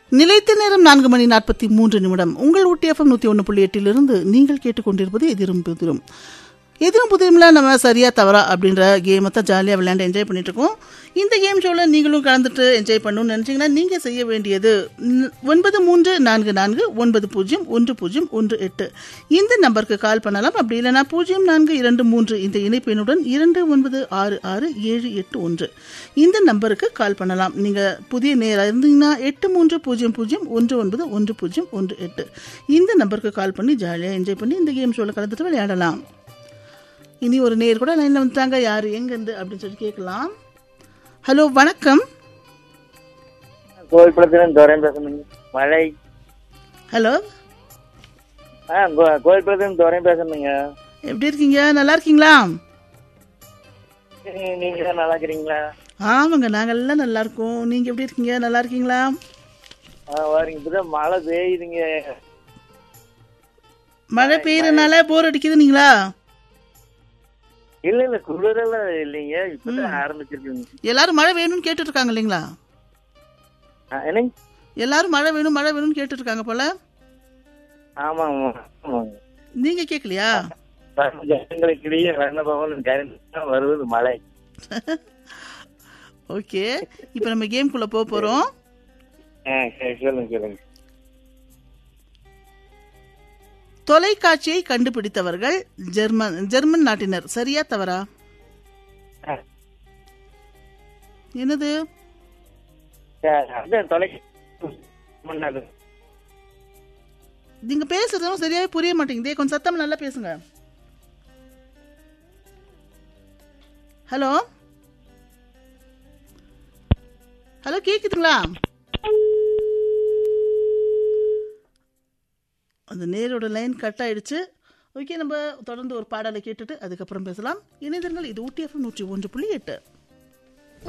நிலைத்த நேரம் நான்கு மணி நாற்பத்தி மூன்று நிமிடம் உங்கள் ஊட்டிஎஃப்எம் நூற்றி ஒன்று புள்ளி எட்டிலிருந்து நீங்கள் கேட்டுக்கொண்டிருப்பது எதிரும் புதிரும் எதிரும் புதிரும்ல நம்ம சரியா தவறா அப்படின்ற கேமை தான் ஜாலியாக விளையாண்டு என்ஜாய் பண்ணிட்டு இருக்கோம் இந்த கேம் ஷோவில் நீங்களும் கலந்துட்டு என்ஜாய் பண்ணணும்னு நினச்சிங்கன்னா நீங்கள் செய்ய வேண்டியது ந- ஒன்பது மூன்று நான்கு நான்கு ஒன்பது பூஜ்ஜியம் ஒன்று பூஜ்ஜியம் ஒன்று எட்டு இந்த நம்பருக்கு கால் பண்ணலாம் அப்படி இல்லைனா பூஜ்ஜியம் நான்கு இரண்டு மூன்று இந்த இணைப்பெண்ணுடன் இரண்டு ஒன்பது ஆறு ஆறு ஏழு எட்டு ஒன்று இந்த நம்பருக்கு கால் பண்ணலாம் நீங்கள் புதிய நேராக இருந்தீங்கன்னா எட்டு மூன்று பூஜ்ஜியம் பூஜ்ஜியம் ஒன்று ஒன்பது ஒன்று பூஜ்ஜியம் ஒன்று எட்டு இந்த நம்பருக்கு கால் பண்ணி ஜாலியாக என்ஜாய் பண்ணி இந்த கேம் ஷோவில் கலந்துட்டு விளையாடலாம் இனி ஒரு நேர் கூட லைனில் வந்துட்டாங்க யார் எங்கேருந்து அப்படின்னு சொல்லி கேட்கலாம் ஹலோ வணக்கம் கோவில்புரத்துலேருந்து துரையன் பேசணுங்க மழை ஹலோ ஆ கோ- கோவில்புரத்துலேருந்து துரையன் பேசணுங்க எப்படி இருக்கீங்க நல்லா இருக்கீங்களா நீ- நீங்க தான் நல்லா இருக்கிறீங்களா ஆமாங்க நாங்கள் எல்லாம் நல்லா இருக்கோம் நீங்கள் எப்படி இருக்கீங்க நல்லா இருக்கீங்களா ஆ வாருங்க இப்பதான் மழை பெய்யுதுங்க மழை பெய்யறதுனால போர் அடிக்குதுங்களா இல்ல இல்ல குளிரெல்லாம் இல்லைங்க இப்பதான் ஆரம்பிச்சிருக்குங்க எல்லாரும் மழை வேணும்னு கேட்டுட்டு இருக்காங்க இல்லைங்களா ஆ, என்னங்க எல்லாரும் மழை வேணும் மழை வேணும்னு கேட்டுட்டு இருக்காங்க போல ஆமா ஆமா ஆமாங்க நீங்க கேட்கலையா ஜனங்களுக்கிடையே வண்ண பவன் கரண்ட் வருவது மழை ஓகே இப்போ நம்ம கேம்குள்ள போக போறோம் ஆ சரி சொல்லுங்க சொல்லுங்க தொலைக்காட்சியை கண்டுபிடித்தவர்கள் ஜெர்மன் ஜெர்மன் நாட்டினர் சரியா தவறா ஆ, என்னது சரி, அதான் தொலை முன்னாடி நீங்க பேசுறதும் சரியாவே புரிய மாட்டேங்குதே கொஞ்சம் சத்தம் நல்லா பேசுங்க ஹலோ ஹலோ கேக்குதுங்களா அந்த நேரோட லைன் கட் ஆயிடுச்சு ஓகே நம்ம தொடர்ந்து ஒரு பாடலை கேட்டுட்டு அதுக்கப்புறம் பேசலாம் இணையதளங்கள் இது ஊட்டி எஃப்எம் நூற்றி ஒன்று புள்ளி எட்டு